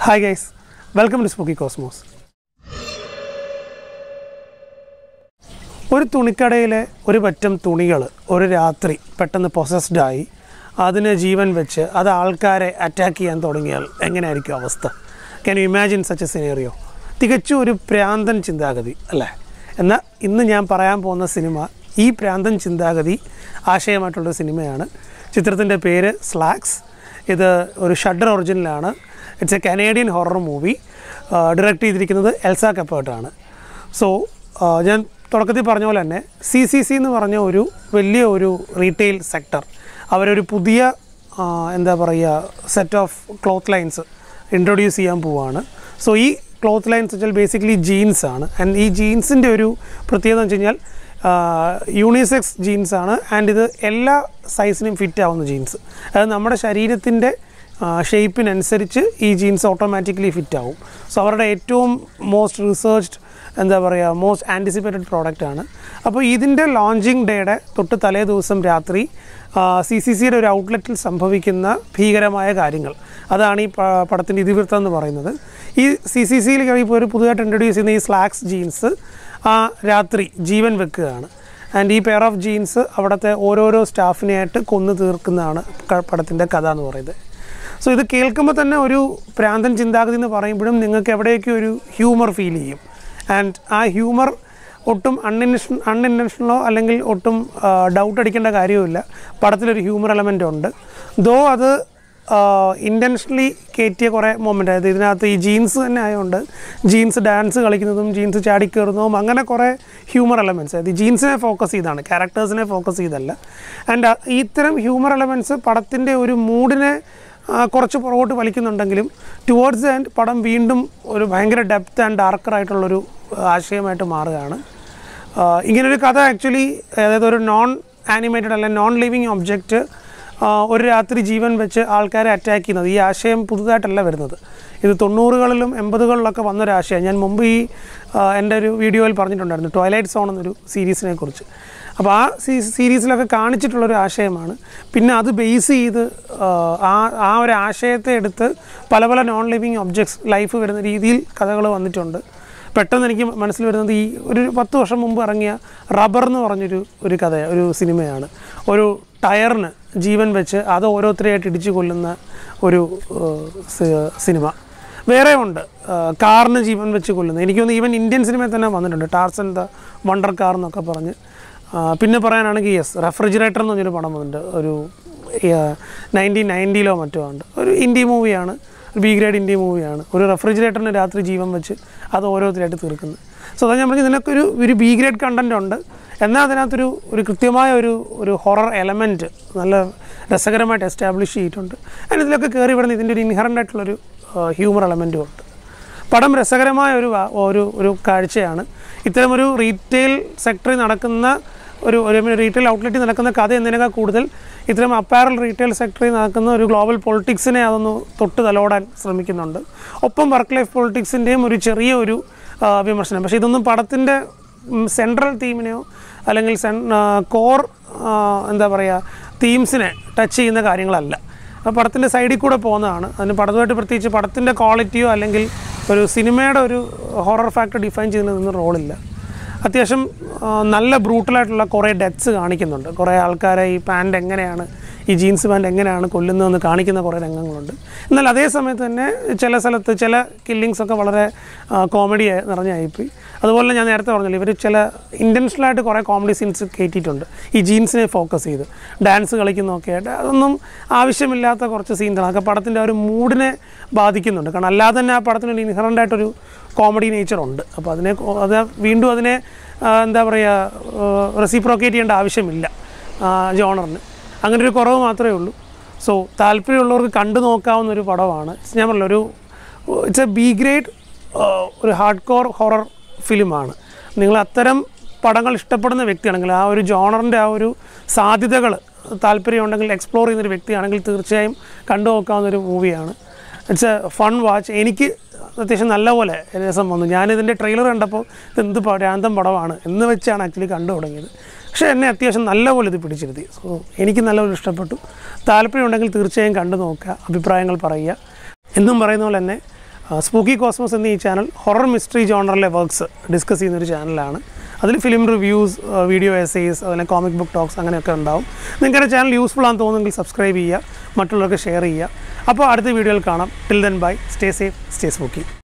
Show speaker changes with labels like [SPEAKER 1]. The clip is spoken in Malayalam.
[SPEAKER 1] hi guys welcome to Spooky Cosmos ഒരു തുണിക്കടയിലെ ഒരു പറ്റം തുണികൾ ഒരു രാത്രി പെട്ടെന്ന് പൊസസ്ഡ് ആയി അതിന് ജീവൻ വെച്ച് അത് ആൾക്കാരെ അറ്റാക്ക് ചെയ്യാൻ തുടങ്ങിയാൽ എങ്ങനെയായിരിക്കും അവസ്ഥ can you imagine such a scenario തികച്ചും ഒരു പ്രാന്തൻ ചിന്താഗതി അല്ലേ എന്നാൽ ഇന്ന് ഞാൻ പറയാൻ പോകുന്ന സിനിമ ഈ പ്രാന്തൻ ചിന്താഗതി ആശയമായിട്ടുള്ള സിനിമയാണ് ചിത്രത്തിൻ്റെ പേര് സ്ലാക്സ് ഇത് ഒരു ഷഡർ ഒറിജിനലാണ് it's a Canadian horror movie direct ചെയ്തിരിക്കുന്നത് എൽസ കപ്പേർട്ടാണ് സോ ഞാൻ തുടക്കത്തിൽ പറഞ്ഞ പോലെ തന്നെ സി സി സി എന്ന് പറഞ്ഞ ഒരു വലിയ ഒരു റീറ്റെയിൽ സെക്ടർ അവരൊരു പുതിയ ആ, എന്താ പറയുക set of cloth lines introduce ചെയ്യാൻ പോവുകയാണ് സോ ഈ ക്ലോത്ത് ലൈൻസ് വെച്ചാൽ ബേസിക്കലി ജീൻസ് ആണ് ആൻഡ് ഈ ജീൻസിൻ്റെ ഒരു പ്രത്യേകത എന്ന് വെച്ച് കഴിഞ്ഞാൽ യൂണിസെക്സ് ജീൻസ് ആണ് ആൻഡ് ഇത് എല്ലാ സൈസിനും ഫിറ്റ് ആവുന്ന ജീൻസ് അത് നമ്മുടെ ശരീരത്തിൻ്റെ ഷേപ്പിനനുസരിച്ച് ഈ ജീൻസ് ഓട്ടോമാറ്റിക്കലി ഫിറ്റ് ആവും സോ അവരുടെ ഏറ്റവും മോസ്റ്റ് റിസർച്ച്ഡ് എന്താ പറയുക മോസ്റ്റ് ആൻറ്റിസിപ്പേറ്റഡ് പ്രോഡക്റ്റ് ആണ് അപ്പോൾ ഇതിൻ്റെ ലോഞ്ചിങ് ഡേയുടെ തൊട്ട് തലേ ദിവസം രാത്രി സി സി സിയുടെ ഒരു ഔട്ട്ലെറ്റിൽ സംഭവിക്കുന്ന ഭീകരമായ കാര്യങ്ങൾ അതാണ് ഈ പ- പടത്തിൻ്റെ ഇതിവൃത്തം എന്ന് പറയുന്നത് ഈ സി സി സിയിൽ ഇപ്പോൾ ഒരു പുതുതായിട്ട് ഇൻട്രൊഡ്യൂസ് ചെയ്യുന്ന ഈ സ്ലാക്സ് ജീൻസ് ആ രാത്രി ജീവൻ വെക്കുകയാണ് ആൻഡ് ഈ പെയർ ഓഫ് ജീൻസ് അവിടുത്തെ ഓരോരോ സ്റ്റാഫിനെയായിട്ട് കൊന്നു തീർക്കുന്നതാണ് ക- പടത്തിൻ്റെ കഥ എന്ന് പറയുന്നത് സോ ഇത് കേൾക്കുമ്പോൾ തന്നെ ഒരു പ്രാന്തൻ ചിന്താഗതി എന്ന് പറയുമ്പോഴും നിങ്ങൾക്ക് എവിടെയൊക്കെ ഒരു ഹ്യൂമർ ഫീൽ ചെയ്യും ആൻഡ് ആ ഹ്യൂമർ ഒട്ടും അൺഇൻഷൻ അൺഇൻറ്റൻഷനലോ അല്ലെങ്കിൽ ഒട്ടും ഡൗട്ട് അടിക്കേണ്ട കാര്യവുമില്ല പടത്തിലൊരു ഹ്യൂമർ എലമെൻ്റ് ഉണ്ട് ദോ അത് ഇൻറ്റൻഷനലി കയറ്റിയ കുറേ മൊമെൻ്റ് അതായത് ഇതിനകത്ത് ഈ ജീൻസ് തന്നെ ആയതുകൊണ്ട് ജീൻസ് ഡാൻസ് കളിക്കുന്നതും ജീൻസ് ചാടിക്കയറുന്നതും അങ്ങനെ കുറേ ഹ്യൂമർ എലമെൻറ്റ്സ് അതായത് ഈ ജീൻസിനെ ഫോക്കസ് ചെയ്താണ് ക്യാരക്ടേഴ്സിനെ ഫോക്കസ് ചെയ്തല്ല ആൻഡ് ഇത്തരം ഹ്യൂമർ എലമെൻറ്റ്സ് പടത്തിൻ്റെ ഒരു മൂഡിനെ ആ, കുറച്ച് പുറകോട്ട് വലിക്കുന്നുണ്ടെങ്കിലും ടുവേർഡ്സ് ദ എൻഡ് പടം വീണ്ടും ഒരു ഭയങ്കര ഡെപ്ത് ആൻഡ് ഡാർക്കർ ആയിട്ടുള്ളൊരു ആശയമായിട്ട് മാറുകയാണ് ആ, ഇങ്ങനൊരു കഥ ആക്ച്വലി അതായത് ഒരു നോൺ ആനിമേറ്റഡ് അല്ലെങ്കിൽ നോൺ ലിവിങ് ഒബ്ജക്റ്റ് ഒരു രാത്രി ജീവൻ വെച്ച് ആൾക്കാരെ അറ്റാക്ക് ചെയ്യുന്നത് ഈ ആശയം പുതുതായിട്ടല്ല വരുന്നത് ഇത് തൊണ്ണൂറുകളിലും എൺപതുകളിലൊക്കെ വന്നൊരാശയം ഞാൻ മുമ്പ് ഈ ആ, എൻ്റെ ഒരു വീഡിയോയിൽ പറഞ്ഞിട്ടുണ്ടായിരുന്നു ട്വൈലൈറ്റ് സോൺ എന്നൊരു സീരീസിനെ കുറിച്ച് അപ്പോൾ ആ സീ സീരീസിലൊക്കെ കാണിച്ചിട്ടുള്ളൊരു ആശയമാണ് പിന്നെ അത് ബേസ് ചെയ്ത് ആ, ആ ആ ഒരു ആശയത്തെ എടുത്ത് പല പല നോൺ ലിവിങ് ഒബ്ജക്ട്സ് ലൈഫ് വരുന്ന രീതിയിൽ കഥകൾ വന്നിട്ടുണ്ട് പെട്ടെന്ന് എനിക്ക് മനസ്സിൽ വരുന്നത് ഈ ഒരു പത്ത് വർഷം മുമ്പ് ഇറങ്ങിയ റബ്ബർ എന്ന് പറഞ്ഞൊരു ഒരു കഥ ഒരു സിനിമയാണ് ഒരു ടയറിന് ജീവൻ വെച്ച് അത് ഓരോരുത്തരെയായിട്ട് ഇടിച്ചു കൊല്ലുന്ന ഒരു ഏഹ്, സി- സിനിമ വേറെ ഉണ്ട് ആ, കാറിന് ജീവൻ വെച്ച് കൊല്ലുന്നത് എനിക്ക് തോന്നുന്നു ഈവൻ ഇന്ത്യൻ സിനിമയിൽ തന്നെ വന്നിട്ടുണ്ട് ടാർസൻ ദ വണ്ടർ കാർ എന്നൊക്കെ പറഞ്ഞ് ആ, പിന്നെ പറയാനാണെങ്കിൽ യെസ് റെഫ്രിജറേറ്റർ എന്ന് പറഞ്ഞൊരു പടം വന്നിട്ടുണ്ട് ഒരു നയൻറ്റീൻ നയൻറ്റിയിലോ മറ്റോ ഉണ്ട് ഒരു ഇന്ത്യ മൂവിയാണ് ഒരു ബി ഗ്രേഡ് ഇന്ത്യ മൂവിയാണ് ഒരു റെഫ്രിജറേറ്ററിന് രാത്രി ജീവൻ വെച്ച് അത് ഓരോരുത്തരായിട്ട് തീർക്കുന്നത് സോ അതാ ഞാൻ പറഞ്ഞു ഇതിനൊക്കെ ഒരു ഒരു ബി ഗ്രേഡ് കണ്ടൻ്റ് ഉണ്ട് എന്നാൽ അതിനകത്തൊരു ഒരു കൃത്യമായ ഒരു ഒരു ഹൊറർ എലമെൻറ്റ് നല്ല രസകരമായിട്ട് എസ്റ്റാബ്ലിഷ് ചെയ്തിട്ടുണ്ട് അതിന് ഇതിലൊക്കെ കയറി വരുന്ന ഇതിൻ്റെ ഒരു ഇൻഹറൻ്റ് ആയിട്ടുള്ളൊരു ഹ്യൂമർ എലമെൻറ്റും ഉണ്ട് പടം രസകരമായ ഒരു വാ- ഒരു ഒരു കാഴ്ചയാണ് ഇത്തരമൊരു റീറ്റെയിൽ സെക്ടറിൽ നടക്കുന്ന ഒരു ഒരു റീറ്റെയിൽ ഔട്ട്ലെറ്റിൽ നടക്കുന്ന കഥ എന്നതിനേക്കാൾ കൂടുതൽ ഇത്തരം അപ്പാരൽ റീറ്റെയിൽ സെക്ടറിൽ നടക്കുന്ന ഒരു ഗ്ലോബൽ പൊളിറ്റിക്സിനെ അതൊന്ന് തൊട്ട് തലോടാൻ ശ്രമിക്കുന്നുണ്ട് ഒപ്പം വർക്ക് ലൈഫ് പൊളിറ്റിക്സിൻ്റെയും ഒരു ചെറിയ ഒരു ആ, വിമർശനം പക്ഷേ ഇതൊന്നും പടത്തിൻ്റെ സെൻട്രൽ തീമിനെയോ അല്ലെങ്കിൽ സെൻ കോർ എന്താ പറയുക തീംസിനെ ടച്ച് ചെയ്യുന്ന കാര്യങ്ങളല്ല ആ പടത്തിൻ്റെ സൈഡിൽ കൂടെ പോകുന്നതാണ് അതിന് പടത്തുമായിട്ട് പ്രത്യേകിച്ച് പടത്തിൻ്റെ ക്വാളിറ്റിയോ അല്ലെങ്കിൽ ഒരു സിനിമയുടെ ഒരു ഹൊറർ ഫാക്ടർ ഡിഫൈൻ ചെയ്യുന്നതൊന്നും റോളില്ല അത്യാവശ്യം ആ, നല്ല ബ്രൂട്ടലായിട്ടുള്ള കുറേ ഡെത്ത്സ് കാണിക്കുന്നുണ്ട് കുറേ ആൾക്കാരെ ഈ പാൻറ് എങ്ങനെയാണ് ഈ ജീൻസ് പാൻറ് എങ്ങനെയാണ് കൊല്ലുന്നതെന്ന് കാണിക്കുന്ന കുറേ രംഗങ്ങളുണ്ട് എന്നാൽ അതേ സമയത്ത് തന്നെ ചില സ്ഥലത്ത് ചില കില്ലിങ്സ് ഒക്കെ വളരെ കോമഡി നിറഞ്ഞായിപ്പോയി അതുപോലെ ഞാൻ നേരത്തെ പറഞ്ഞല്ലോ ഇവർ ചില ഇൻറ്റൻഷനലായിട്ട് കുറേ കോമഡി സീൻസ് കയറ്റിയിട്ടുണ്ട് ഈ ജീൻസിനെ ഫോക്കസ് ചെയ്ത് ഡാൻസ് കളിക്കുന്നതൊക്കെ ആയിട്ട് അതൊന്നും ആവശ്യമില്ലാത്ത കുറച്ച് സീൻസാണ് അതൊക്കെ പടത്തിൻ്റെ ആ ഒരു മൂഡിനെ ബാധിക്കുന്നുണ്ട് കാരണം അല്ലാതെ തന്നെ ആ പടത്തിനൊരു ഇൻഹറൻ്റ് ആയിട്ടൊരു കോമഡി നേച്ചർ ഉണ്ട് അപ്പോൾ അതിനെ കൊ- അത് വീണ്ടും അതിനെ ആ, എന്താ പറയുക റെസിപ്രോക്കേറ്റ് ചെയ്യേണ്ട ആവശ്യമില്ല ജോണറിന് അങ്ങനെ ഒരു കുറവ് മാത്രമേ ഉള്ളൂ സോ താല്പര്യമുള്ളവർക്ക് കണ്ടു നോക്കാവുന്ന ഒരു പടമാണ് ഞാൻ പറഞ്ഞല്ലോ ഒരു ഇറ്റ്സ് എ ബി ഗ്രേഡ് ഒരു ഹാർഡ് കോർ ഹൊറർ ഫിലിമാണ് നിങ്ങൾ അത്തരം പടങ്ങൾ ഇഷ്ടപ്പെടുന്ന വ്യക്തിയാണെങ്കിൽ ആ ഒരു ജോണറിൻ്റെ ആ ഒരു സാധ്യതകൾ താല്പര്യമുണ്ടെങ്കിൽ എക്സ്പ്ലോർ ചെയ്യുന്നൊരു വ്യക്തിയാണെങ്കിൽ തീർച്ചയായും കണ്ടു നോക്കാവുന്ന ഒരു മൂവിയാണ് ഇറ്റ്സ് എ ഫൺ വാച്ച് എനിക്ക് അത്യാവശ്യം നല്ലപോലെ രസം വന്നു ഞാനിതിൻ്റെ ട്രെയിലർ കണ്ടപ്പോൾ ഇത് എന്ത് പ്രാന്തം പടമാണ് എന്ന് വെച്ചാണ് ആക്ച്വലി കണ്ടു തുടങ്ങിയത് പക്ഷേ എന്നെ അത്യാവശ്യം നല്ലപോലെ ഇത് പിടിച്ചിരുത്തി സോ എനിക്ക് നല്ലപോലെ ഇഷ്ടപ്പെട്ടു താല്പര്യമുണ്ടെങ്കിൽ തീർച്ചയായും കണ്ടു നോക്കുക അഭിപ്രായങ്ങൾ പറയുക എന്നും പറയുന്ന പോലെ തന്നെ സ്പൂക്കി കോസ്മോസ് എന്ന ഈ ചാനൽ ഹൊറർ മിസ്റ്ററി ജോണറിലെ വർക്ക്സ് ഡിസ്കസ് ചെയ്യുന്നൊരു ചാനലാണ് അതിൽ ഫിലിം റിവ്യൂസ് വീഡിയോ എസേസ് അതുപോലെ കോമിക് ബുക്ക് ടോക്സ് അങ്ങനെയൊക്കെ ഉണ്ടാവും നിങ്ങളുടെ ചാനൽ യൂസ്ഫുൾ ആണെന്ന് തോന്നുമെങ്കിൽ സബ്സ്ക്രൈബ് ചെയ്യുക മറ്റുള്ളവർക്ക് ഷെയർ ചെയ്യുക അപ്പോൾ അടുത്ത വീഡിയോയിൽ കാണാം till then bye stay safe stay spooky